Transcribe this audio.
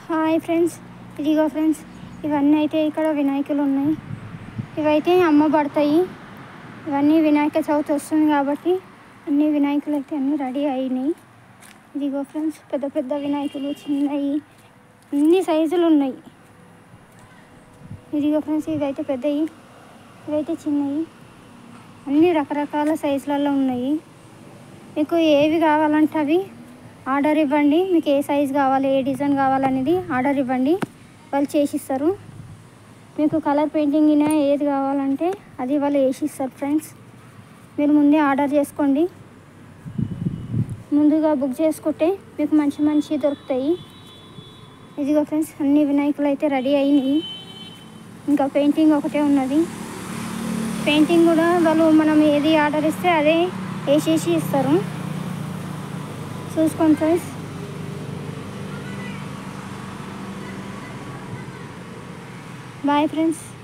hi friends ఇదిగో friends ఇవన్నీ అయితే ఇక్కడ వినాయకులు ఉన్నాయి ఇవైతే అమ్మబడతాయి ఇవన్నీ వినాయక చవితి వస్తుంది కాబట్టి అన్ని వినాయకులు అయితే అన్నీ రెడీ అయినాయి ఇదిగో ఫ్రెండ్స్ పెద్ద పెద్ద వినాయకులు చిన్నవి అన్ని సైజులు ఉన్నాయి ఇదిగో ఫ్రెండ్స్ ఇవైతే పెద్దవి ఇవైతే చిన్నవి అన్ని రకరకాల సైజులలో ఉన్నాయి మీకు ఏవి కావాలంటే అవి ఆర్డర్ ఇవ్వండి మీకు ఏ సైజ్ కావాలి ఏ డిజైన్ కావాలనేది ఆర్డర్ ఇవ్వండి వాళ్ళు చేసిస్తారు మీకు కలర్ పెయింటింగ్ అయినా ఏది కావాలంటే అది వాళ్ళు వేసిస్తారు ఫ్రెండ్స్ మీరు ముందే ఆర్డర్ చేసుకోండి ముందుగా బుక్ చేసుకుంటే మీకు మంచి మంచి దొరుకుతాయి ఇదిగో ఫ్రెండ్స్ అన్ని వినాయకులు అయితే రెడీ అయినాయి ఇంకా పెయింటింగ్ ఒకటే ఉన్నది పెయింటింగ్ కూడా వాళ్ళు మనం ఏది ఆర్డర్ ఇస్తే అదే వేసేసి ఇస్తారు చూసుకోండి ఫ్రెండ్స్ బాయ్ ఫ్రెండ్స్